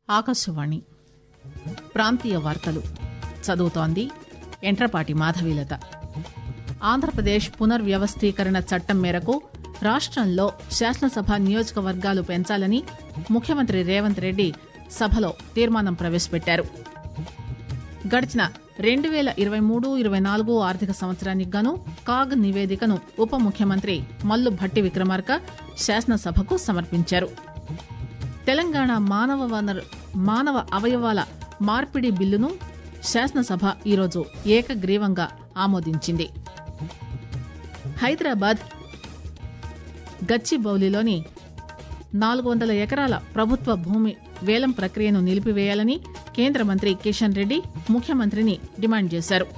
ఆకాశవాణి ప్రాంతీయ వార్తలు చదువుతోంది ఎంట్రపాటి మాధవీలత ఆంధ్రప్రదేశ్ పునర్వ్యవస్థీకరణ చట్టం మేరకు రాష్టంలో శాసనసభ నియోజకవర్గాలు పెంచాలని ముఖ్యమంత్రి రేవంత్ రెడ్డి సభలో తీర్మానం ప్రవేశపెట్టారు గడిచిన రెండు పేల ఇరవై మూడు ఇరవై నాలుగు ఆర్థిక సంవత్సరానికి గాను కాగ్ నివేదికను ఉప ముఖ్యమంత్రి మల్లు భట్టి విక్రమార్క శాసనసభకు సమర్పించారు తెలంగాణ మానవ వనరు మానవ అవయవాల మార్పిడి బిల్లును శాసనసభ ఈరోజు ఏకగ్రీవంగా ఆమోదించింది హైదరాబాద్ గచ్చిబౌలిలోని నాలుగు వందల ఎకరాల ప్రభుత్వ భూమి వేలం ప్రక్రియను నిలిపివేయాలని కేంద్ర మంత్రి కిషన్ రెడ్డి ముఖ్యమంత్రిని డిమాండ్ చేశారు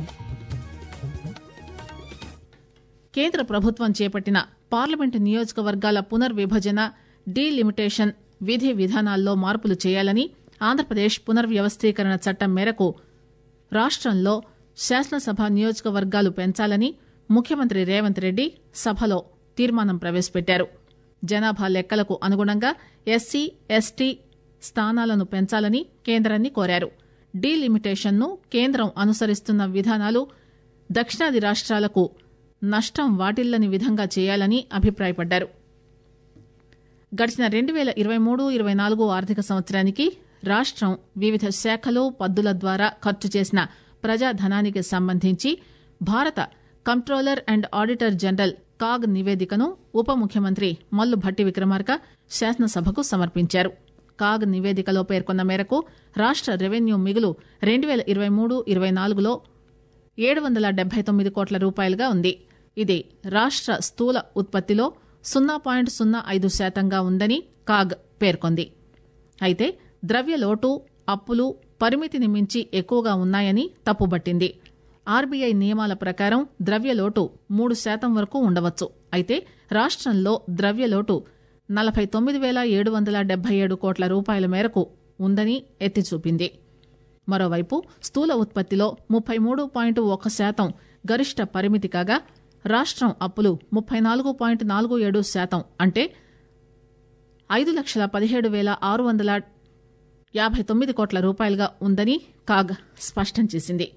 కేంద్ర ప్రభుత్వం చేపట్టిన పార్లమెంటు నియోజకవర్గాల పునర్విభజన డీలిమిటేషన్ విధి విధానాల్లో మార్పులు చేయాలని ఆంధ్రప్రదేశ్ పునర్వ్యవస్థీకరణ చట్టం మేరకు రాష్టంలో శాసనసభ నియోజకవర్గాలు పెంచాలని ముఖ్యమంత్రి రేవంత్ రెడ్డి సభలో తీర్మానం ప్రవేశపెట్టారు జనాభా లెక్కలకు అనుగుణంగా ఎస్సీ ఎస్టీ స్థానాలను పెంచాలని కేంద్రాన్ని కోరారు డీలిమిటేషన్ ను కేంద్రం అనుసరిస్తున్న విధానాలు దక్షిణాది రాష్ట్రాలకు నష్టం వాటిల్లని విధంగా చేయాలని అభిప్రాయపడ్డారు గడిచిన రెండు పేల ఇరవై మూడు ఇరవై నాలుగు ఆర్థిక సంవత్సరానికి రాష్టం వివిధ శాఖలు పద్దుల ద్వారా ఖర్చు చేసిన ప్రజాధనానికి సంబంధించి భారత comptroller and auditor general CAG నివేదికను ఉప ముఖ్యమంత్రి మల్లు భట్టి విక్రమార్క శాసనసభకు సమర్పించారు కాగ్ నివేదికలో పేర్కొన్న మేరకు రాష్ట రెవెన్యూ మిగులు రెండు పేల ఇరవై మూడు ఇరవై నాలుగులో ఏడు వందల డెబ్బై తొమ్మిది కోట్ల రూపాయలుగా ఉంది ఇది రాష్ట స్థూల ఉత్పత్తిలో సున్నా పాయింట్ సున్నా ఐదు శాతంగా ఉందని కాగ్ పేర్కొంది అయితే ద్రవ్యలోటు అప్పులు పరిమితిని మించి ఎక్కువగా ఉన్నాయని తప్పుబట్టింది ఆర్బీఐ నియమాల ప్రకారం ద్రవ్యలోటు మూడు శాతం వరకు ఉండవచ్చు అయితే రాష్టంలో ద్రవ్యలోటు నలభై తొమ్మిది పేల ఏడు వందల డెబ్బై ఏడు కోట్ల రూపాయల మేరకు ఉందని ఎత్తిచూపింది మరోవైపు స్థూల ఉత్పత్తిలో ముప్పై మూడు పాయింట్ ఒక శాతం గరిష్ట పరిమితి కాగా రాష్టం అప్పులు ముప్పై నాలుగు పాయింట్ నాలుగు ఏడు శాతం అంటే ఐదు లక్షల పదిహేడు పేల ఆరు వందల యాభై తొమ్మిది కోట్ల రూపాయలుగా ఉందని కాగ్ స్పష్టం చేసింది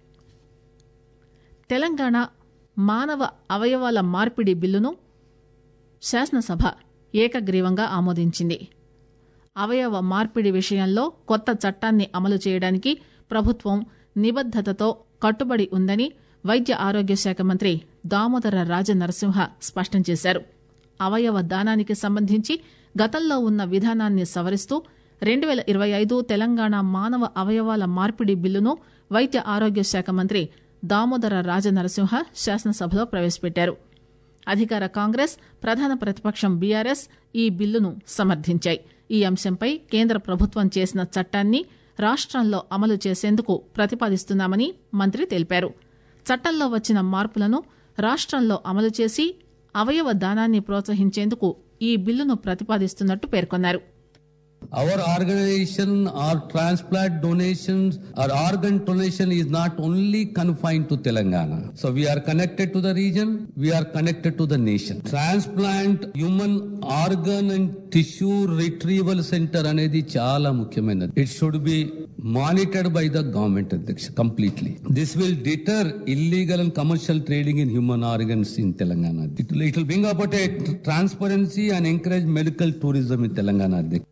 తెలంగాణ మానవ అవయవాల మార్పిడి బిల్లును శాసనసభ ఏకగ్రీవంగా ఆమోదించింది అవయవ మార్పిడి విషయంలో కొత్త చట్టాన్ని అమలు చేయడానికి ప్రభుత్వం నిబద్దతతో కట్టుబడి ఉందని వైద్య ఆరోగ్య శాఖ మంత్రి దామోదర రాజనరసింహ స్పష్టం చేశారు అవయవ దానానికి సంబంధించి గతంలో ఉన్న విధానాన్ని సవరిస్తూ రెండు పేల ఇరవై ఐదు తెలంగాణ మానవ అవయవాల మార్పిడి బిల్లును వైద్య ఆరోగ్య శాఖ మంత్రి దామోదర రాజనరసింహ శాసనసభలో ప్రవేశపెట్టారు అధికార కాంగ్రెస్ ప్రధాన ప్రతిపక్షం బీఆర్ఎస్ ఈ బిల్లును సమర్థించాయి ఈ అంశంపై కేంద్ర ప్రభుత్వం చేసిన చట్టాన్ని రాష్టంలో అమలు చేసేందుకు ప్రతిపాదిస్తున్నామని మంత్రి తెలిపారు చట్టంలో వచ్చిన మార్పులను రాష్టంలో అమలు చేసి అవయవ దానాన్ని ప్రోత్సహించేందుకు ఈ బిల్లును ప్రతిపాదిస్తున్నట్టు పేర్కొన్నారు Our organization, our transplant donations, our organ donation is not only confined to Telangana. So we are connected to the region, we are connected to the nation. Transplant human organ and tissue retrieval center అనేది చాలా ముఖ్యమైనది it should be monitored by the government అధ్యక్ష completely this will deter illegal and commercial trading in human organs in Telangana it it will bring about a transparency and encourage medical tourism in Telangana అధ్యక్ష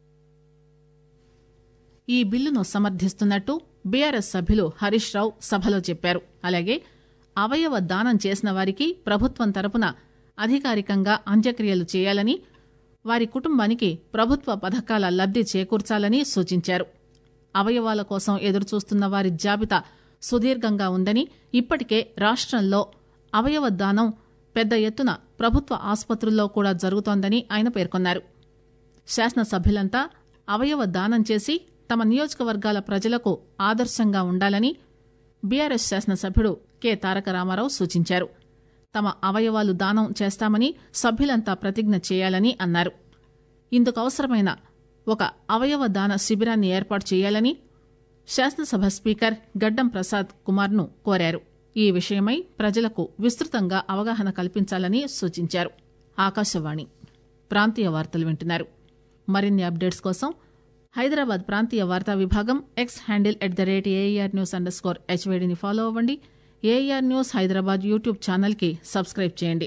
ఈ బిల్లును సమర్థిస్తున్నట్టు BRS సభ్యులు హరీష్ రావు సభలో చెప్పారు అలాగే అవయవ దానం చేసిన వారికి ప్రభుత్వం తరపున అధికారికంగా అంత్యక్రియలు చేయాలని వారి కుటుంబానికి ప్రభుత్వ పథకాల లబ్ది చేకూర్చాలని సూచించారు అవయవాల కోసం ఎదురుచూస్తున్న వారి జాబితా సుదీర్ఘంగా ఉందని ఇప్పటికే రాష్టంలో అవయవ దానం పెద్ద ఎత్తున ప్రభుత్వ ఆసుపత్రుల్లో కూడా జరుగుతోందని ఆయన పేర్కొన్నారు శాసనసభ్యులంతా అవయవ దానం చేసి తమ నియోజకవర్గాల ప్రజలకు ఆదర్శంగా ఉండాలని బీఆర్ఎస్ శాసనసభ్యుడు కె తారక రామారావు సూచించారు తమ అవయవాలు దానం చేస్తామని సభ్యులంతా ప్రతిజ్ఞ చేయాలని అన్నారు ఇందుకు అవసరమైన ఒక అవయవ దాన శిబిరాన్ని ఏర్పాటు చేయాలని శాసనసభ స్పీకర్ గడ్డం ప్రసాద్ కుమార్ను కోరారు ఈ విషయమై ప్రజలకు విస్తృతంగా అవగాహన కల్పించాలని సూచించారు ఆకాశవాణి ప్రాంతీయ వార్తలు వింటున్నారు మరిన్ని అప్డేట్స్ కోసం హైదరాబాద్ ప్రాంతీయ వార్తా విభాగం X handle at the rate A R news underscore హెచ్వేడిని ఫాలో అవ్వండి ఏఆర్ న్యూస్ హైదరాబాద్ యూట్యూబ్ ఛానల్కి సబ్స్క్రైబ్ చేయండి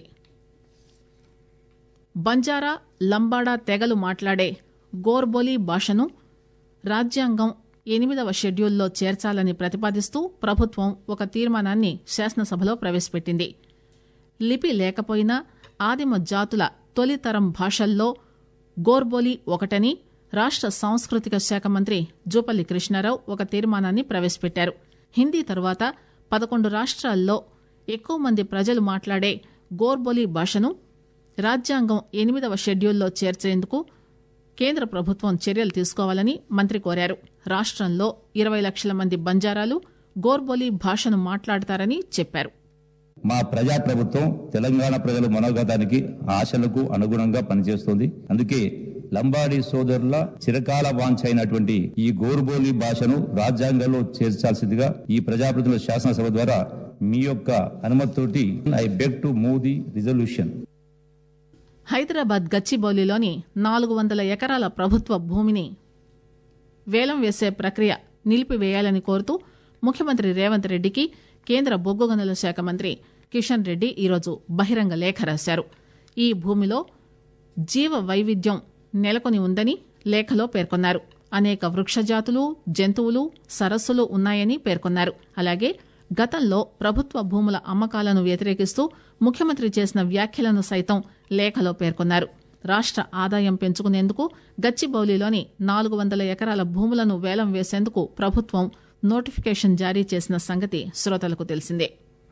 బంజారా లంబాడా తెగలు మాట్లాడే గోర్బోలీ భాషను రాజ్యాంగం ఎనిమిదవ షెడ్యూల్లో చేర్చాలని ప్రతిపాదిస్తూ ప్రభుత్వం ఒక తీర్మానాన్ని శాసనసభలో ప్రవేశపెట్టింది లిపి లేకపోయినా ఆదిమ జాతుల తొలితరం భాషల్లో గోర్బోలి ఒకటని రాష్ట సాంస్కృతిక శాఖ మంత్రి జూపల్లి కృష్ణారావు ఒక తీర్మానాన్ని ప్రవేశపెట్టారు హిందీ తరువాత పదకొండు రాష్ట్రాల్లో ఎక్కువ మంది ప్రజలు మాట్లాడే గోర్బోలి భాషను రాజ్యాంగం ఎనిమిదవ షెడ్యూల్లో చేర్చేందుకు కేంద్ర ప్రభుత్వం చర్యలు తీసుకోవాలని మంత్రి కోరారు రాష్టంలో ఇరవై లక్షల మంది బంజారాలు గోర్బోలి భాషను మాట్లాడతారని చెప్పారు మా ప్రజా ప్రభుత్వం తెలంగాణ ప్రజల మనోగతానికి ఆశలకు అనుగుణంగా పనిచేస్తోంది అందుకే లంబాడి సోదరుల చిరకాల వాంఛ అయినటువంటి ఈ గోరుబోలి భాషను రాజ్యాంగంలో చేర్చాల్సిందిగా ఈ ప్రజాప్రతినిధుల శాసనసభ ద్వారా మీ యొక్క అనుమతితోటి I beg to move the resolution Hyderabad గచ్చిబౌలిలోని నాలుగు వందల ఎకరాల ప్రభుత్వ భూమిని వేలం వేసే ప్రక్రియ నిలిపివేయాలని కోరుతూ ముఖ్యమంత్రి రేవంత్ రెడ్డికి కేంద్ర బొగ్గు గనుల శాఖ మంత్రి కిషన్ రెడ్డి ఈరోజు బహిరంగ లేఖ రాశారు ఈ భూమిలో జీవ వైవిధ్యం నెలకొని ఉందని లేఖలో పేర్కొన్నారు అనేక వృక్షజాతులు జంతువులు సరస్సులు ఉన్నాయని పేర్కొన్నారు అలాగే గతంలో ప్రభుత్వ భూముల అమ్మకాలను వ్యతిరేకిస్తూ ముఖ్యమంత్రి చేసిన వ్యాఖ్యలను సైతం లేఖలో పేర్కొన్నారు రాష్ట ఆదాయం పెంచుకునేందుకు గచ్చిబౌలిలోని నాలుగు వందల ఎకరాల భూములను వేలం వేసేందుకు ప్రభుత్వం నోటిఫికేషన్ జారీ చేసిన సంగతి శ్రోతలకు తెలిసిందే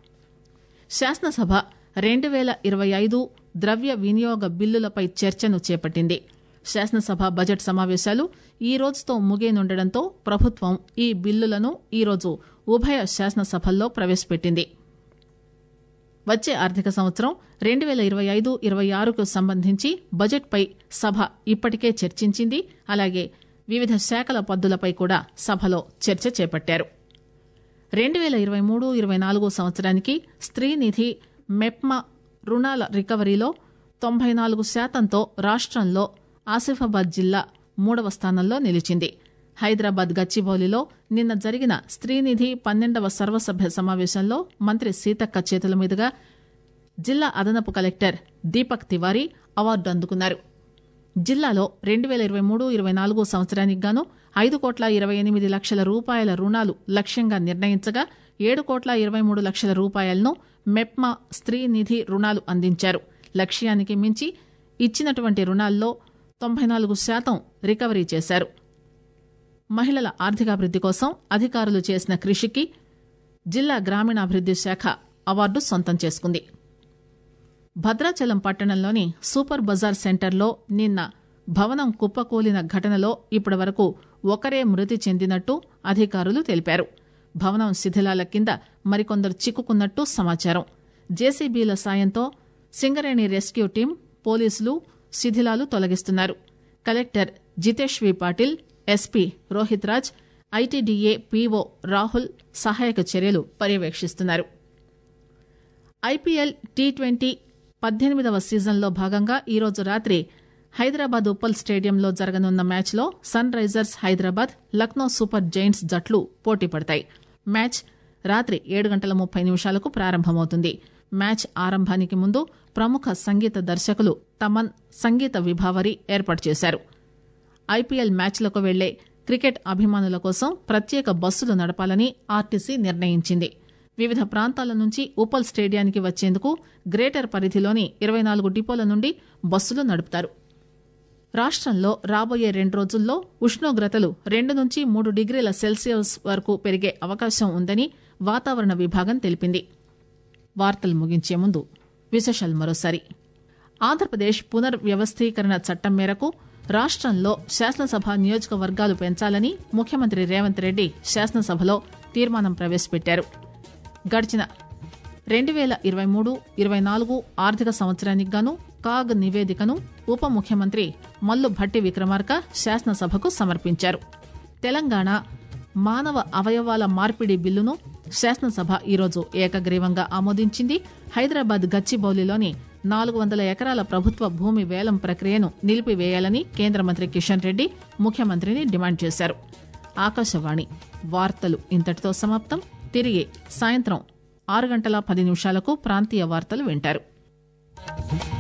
శాసనసభ రెండు పేల ఇరవై ఐదు ద్రవ్య వినియోగ బిల్లులపై చర్చను చేపట్టింది శాసనసభ బడ్జెట్ సమావేశాలు ఈ రోజుతో ముగియనుండటంతో ప్రభుత్వం ఈ బిల్లులను ఈరోజు ఉభయ శాసనసభల్లో ప్రవేశపెట్టింది వచ్చే ఆర్థిక సంవత్సరం రెండు పేల ఇరవై ఐదు ఇరవై ఆరుకు సంబంధించి బడ్జెట్పై సభ ఇప్పటికే చర్చించింది అలాగే వివిధ శాఖల పద్దులపై కూడా సభలో చర్చ చేపట్టారు రెండు పేల ఇరవై మూడు ఇరవై నాలుగు సంవత్సరానికి స్త్రీనిధి మెప్మా రుణాల రికవరీలో తొంభై నాలుగు శాతంతో రాష్టంలో ఆసిఫాబాద్ జిల్లా మూడవ స్థానంలో నిలిచింది హైదరాబాద్ గచ్చిబౌలిలో నిన్న జరిగిన స్త్రీనిధి పన్నెండవ సర్వసభ్య సమావేశంలో మంత్రి సీతక్క చేతుల మీదుగా జిల్లా అదనపు కలెక్టర్ దీపక్ తివారీ అవార్డు అందుకున్నారు జిల్లాలో రెండు పేల ఇరవై మూడు ఇరవై నాలుగు సంవత్సరానికి గాను ఐదు కోట్ల ఇరవై ఎనిమిది లక్షల రూపాయల రుణాలు లక్ష్యంగా నిర్ణయించగా ఏడు కోట్ల ఇరవై మూడు లక్షల రూపాయలను మెప్మా స్త్రీ నిధి రుణాలు అందించారు లక్ష్యానికి మించి ఇచ్చినటువంటి రుణాల్లో తొంభై నాలుగు శాతం రికవరీ చేశారు మహిళల ఆర్థికాభివృద్ది కోసం అధికారులు చేసిన కృషికి జిల్లా గ్రామీణాభివృద్ది శాఖ అవార్డు సొంతం చేసుకుంది భద్రాచలం పట్టణంలోని సూపర్ బజార్ సెంటర్లో నిన్న భవనం కుప్పకూలిన ఘటనలో ఇప్పటి వరకు ఒకరే మృతి చెందినట్టు అధికారులు తెలిపారు భవనం శిథిలాల కింద మరికొందరు చిక్కుకున్నట్టు సమాచారం జేసీబీల సాయంతో సింగరేణి రెస్క్యూ టీం పోలీసులు శిథిలాలు తొలగిస్తున్నారు collector Jitesh V Patil S P Rohit Raj I T D A P O Rahul సహాయక చర్యలు పర్యవేక్షిస్తున్నారు ఐపీఎల్ టీ ట్వంటీ పద్దెనిమిదవ సీజన్లో భాగంగా ఈరోజు రాత్రి హైదరాబాద్ ఉప్పల్ స్టేడియంలో జరగనున్న మ్యాచ్లో Sunrisers Hyderabad Lucknow super giants జట్లు పోటీ పడతాయి మ్యాచ్ రాత్రి ఏడు గంటల ముప్పై నిమిషాలకు ప్రారంభమవుతుంది మ్యాచ్ ఆరంభానికి ముందు ప్రముఖ సంగీత దర్శకులు తమన్ సంగీత విభావరి ఏర్పాటు చేశారు ఐపీఎల్ మ్యాచ్లకు వెళ్లే క్రికెట్ అభిమానుల కోసం ప్రత్యేక బస్సులు నడపాలని ఆర్టీసీ నిర్ణయించింది వివిధ ప్రాంతాల నుంచి ఉప్పల్ స్టేడియానికి వచ్చేందుకు గ్రేటర్ పరిధిలోని ఇరవై నాలుగు డిపోల నుండి బస్సులు నడుపుతారు రాష్టంలో రాబోయే రెండు రోజుల్లో ఉష్ణోగ్రతలు రెండు నుంచి మూడు డిగ్రీల సెల్సియస్ వరకు పెరిగే అవకాశం ఉందని వాతావరణ విభాగం తెలిపింది వార్తలు ముగించే ముందు విశేషాలు మరోసారి ఆంధ్రప్రదేశ్ పునర్వ్యవస్థీకరణ చట్టం మేరకు రాష్టంలో శాసనసభ నియోజకవర్గాలు పెంచాలని ముఖ్యమంత్రి రేవంత్ రెడ్డి శాసనసభలో తీర్మానం ప్రవేశపెట్టారు గడిచిన రెండు పేల ఇరవై మూడు ఇరవై నాలుగు ఆర్థిక సంవత్సరానికి గాను కాగ్ నివేదికను ఉప ముఖ్యమంత్రి మల్లు భట్టి విక్రమార్క శాసనసభకు సమర్పించారు తెలంగాణ మానవ అవయవాల మార్పిడి బిల్లును శాసనసభ ఈరోజు ఏకగ్రీవంగా ఆమోదించింది హైదరాబాద్ గచ్చిబౌలిలోని నాలుగు వందల ఎకరాల ప్రభుత్వ భూమి వేలం ప్రక్రియను నిలిపివేయాలని కేంద్ర మంత్రి కిషన్ రెడ్డి ముఖ్యమంత్రిని డిమాండ్ చేశారు ఆకాశవాణి వార్తలు ఇంతటితో సమాప్తం తిరిగి సాయంత్రం ఆరు గంటల పది నిమిషాలకు ప్రాంతీయ వార్తలు వింటారు